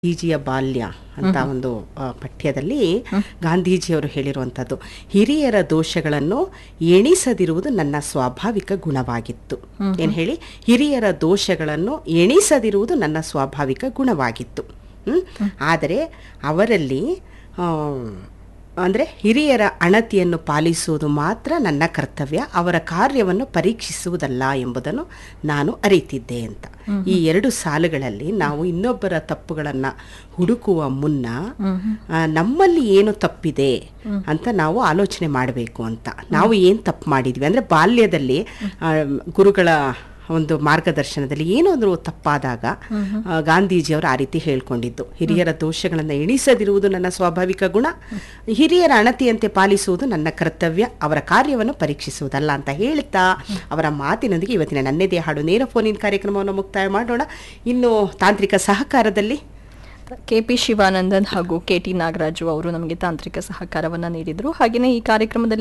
ಗಾಂಧೀಜಿಯ ಬಾಲ್ಯ ಅಂತ ಒಂದು ಆ, ಪಠ್ಯದಲ್ಲಿ ಗಾಂಧೀಜಿಯವರು ಹೇಳಿರುವಂಥದ್ದು ಹಿರಿಯರ ದೋಷಗಳನ್ನು ಎಣಿಸದಿರುವುದು ನನ್ನ ಸ್ವಾಭಾವಿಕ ಗುಣವಾಗಿತ್ತು ಏನು ಹೇಳಿ ಹಿರಿಯರ ದೋಷಗಳನ್ನು ಎಣಿಸದಿರುವುದು ನನ್ನ ಸ್ವಾಭಾವಿಕ ಗುಣವಾಗಿತ್ತು ಹ್ಮ್? ಆದರೆ ಅವರಲ್ಲಿ ಆ, ಅಂದರೆ ಹಿರಿಯರ ಅಣತಿಯನ್ನು ಪಾಲಿಸುವುದು ಮಾತ್ರ ನನ್ನ ಕರ್ತವ್ಯ ಅವರ ಕಾರ್ಯವನ್ನು ಪರೀಕ್ಷಿಸುವುದಲ್ಲ ಎಂಬುದನ್ನು ನಾನು ಅರಿತಿದ್ದೆ ಅಂತ ಈ ಎರಡು ಸಾಲುಗಳಲ್ಲಿ ನಾವು ಇನ್ನೊಬ್ಬರ ತಪ್ಪುಗಳನ್ನು ಹುಡುಕುವ ಮುನ್ನ ಆ, ನಮ್ಮಲ್ಲಿ ಏನು ತಪ್ಪಿದೆ ಅಂತ ನಾವು ಆಲೋಚನೆ ಮಾಡಬೇಕು ಅಂತ ನಾವು ಏನು ತಪ್ಪು ಮಾಡಿದ್ವಿ ಅಂದರೆ ಬಾಲ್ಯದಲ್ಲಿ ಆ, ಗುರುಗಳ ಒಂದು ಮಾರ್ಗದರ್ಶನದಲ್ಲಿ ಏನಾದರೂ ತಪ್ಪಾದಾಗ ಆ, ಗಾಂಧೀಜಿಯವರು ಆ ರೀತಿ ಹೇಳ್ಕೊಂಡಿದ್ದು ಹಿರಿಯರ ದೋಷಗಳನ್ನು ಎಣಿಸದಿರುವುದು ನನ್ನ ಸ್ವಾಭಾವಿಕ ಗುಣ ಹಿರಿಯರ ಅಣತಿಯಂತೆ ಪಾಲಿಸುವುದು ನನ್ನ ಕರ್ತವ್ಯ ಅವರ ಕಾರ್ಯವನ್ನು ಪರೀಕ್ಷಿಸುವುದಲ್ಲ ಅಂತ ಹೇಳ್ತಾ ಅವರ ಮಾತಿನೊಂದಿಗೆ ಇವತ್ತಿನ ನನ್ನೆದೆ ಹಾಡು ನೇರ ಫೋನಿನ ಕಾರ್ಯಕ್ರಮವನ್ನು ಮುಕ್ತಾಯ ಮಾಡೋಣ ಇನ್ನು ತಾಂತ್ರಿಕ ಸಹಕಾರದಲ್ಲಿ ಕೆ ಪಿ ಶಿವಾನಂದನ್ ಹಾಗೂ ಕೆ ಟಿ ನಾಗರಾಜು ಅವರು ನಮಗೆ ತಾಂತ್ರಿಕ ಸಹಕಾರವನ್ನ ನೀಡಿದ್ರು ಹಾಗೆಯೇ ಈ ಕಾರ್ಯಕ್ರಮದಲ್ಲಿ